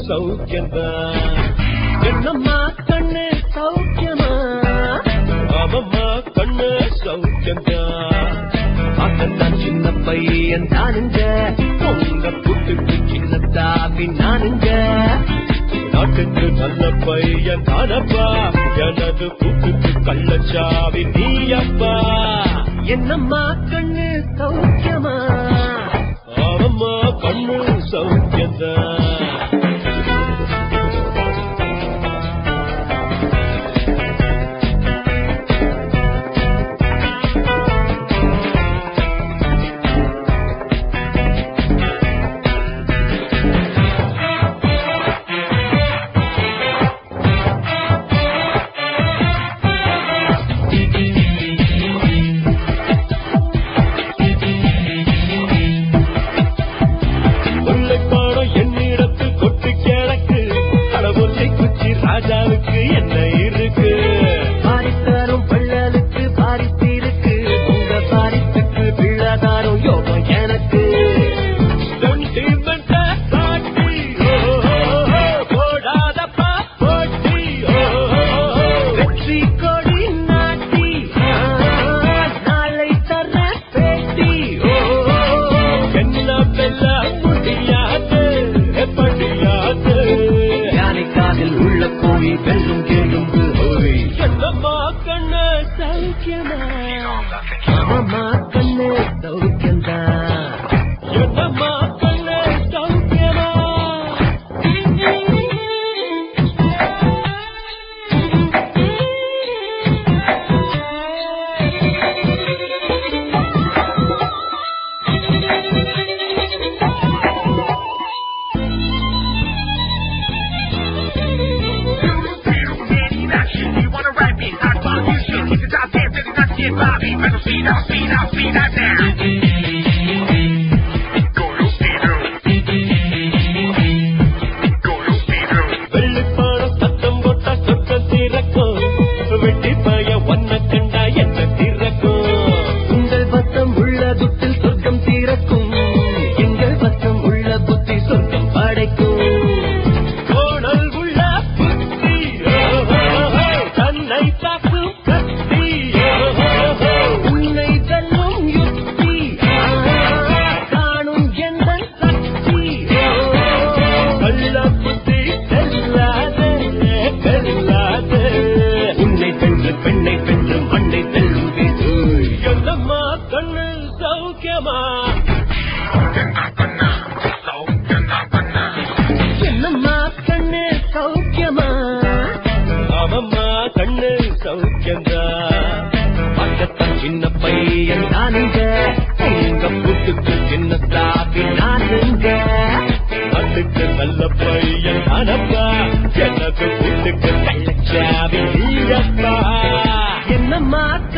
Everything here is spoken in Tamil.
சௌக்கியம்தான் என்னம்மா கண்ணு சௌக்கியமா ஆமம்மா கண்ணு சௌக்கியம்தான் பார்க்கத்தான் சின்ன பையன் தானுங்க உங்க புட்டுக்கு சின்ன தாபி நானுங்க நாட்டுக்கு நல்ல பையன் தானப்பா எனது புட்டுக்கு கள்ளச்சாவி நீயப்பா என்னம்மா கண்ணு சௌக்கியமா ஆமம்மா கண்ணு சௌக்கியம்தான் கொள்ளைப்பாடம் என்னிடத்து கொட்டு கிழக்கு கடவுளை குச்சி ராஜாவுக்கு என்ன இருக்கு பாரித்தாரும் பள்ளலுக்கு பாரித்து இருக்கு உங்க பாரித்துக்கு பிள்ளாதாரம் யோகம் எனக்கு Sentiment அ காட்டி, ஓ, ஓ, ஓ, போடாதப்பா போட்டி, ஓ, ஓ, ஓ. வெற்றி கொடி நாட்டி ஆ, நாளை தர பேட்டி ஓ, ஓ, ஓ. என்ன வெல்ல முடியாது படியாது யானைக்காதில் உள்ள கோழி வெல்லும் கேளும்பு ஓய் என்னம்மா கண்ணு சௌக்கியமா அம்மா கண்ணு சௌக்கியம்தான் என்னம்மா கண்ணு சௌக்கியமா You wanna rap me? I find you shit. You can drop dead, really not get Bobby. Metal speed up, speed up, speed up now. Go to speed room. Go to speed room. வெள்ளிப்பாடம் சத்தம் போட்டா சொத்தம் திறக்கும் வெட்டி பாய ஒன்ன கண்டா என்ன திறக்கும் உங்கள் பத்தம் உள்ள துட்டில் சொர்க்கம் திறக்கும் எங்கள் பத்தம் உள்ள புத்தி சொர்க்கம் படைக்கும் கோணல் உள்ள புத்தி ஓஹோ, தன்னை தாக்கும் கத்தி ஓஹோ, உன்னை வெல்லும் யுக்தி ஆ, காணும் எந்த சக்தி ஓஹோ, கள்ள புத்தி செல்லாதே செல்லாதே உன்னை வென்று பெண்ணை வென்று மண்ணை வெல்லும் பேசு என்னம்மா கண்ணு சௌக்கியமா என்னம்மா கண்ணு சௌக்கியமா ஆமம்மா கண்ணு சௌக்கியந்தா பக்கத்தான் சின்ன பையன் நானுங்க உங்க புட்டுக்கு சின்ன தாபி நானுங்க நாட்டுக்கு நல்ல பையன் நானப்பா எனக்கு புட்டுக்கு கள்ளச்சாவி நீயப்பா என்னம்மா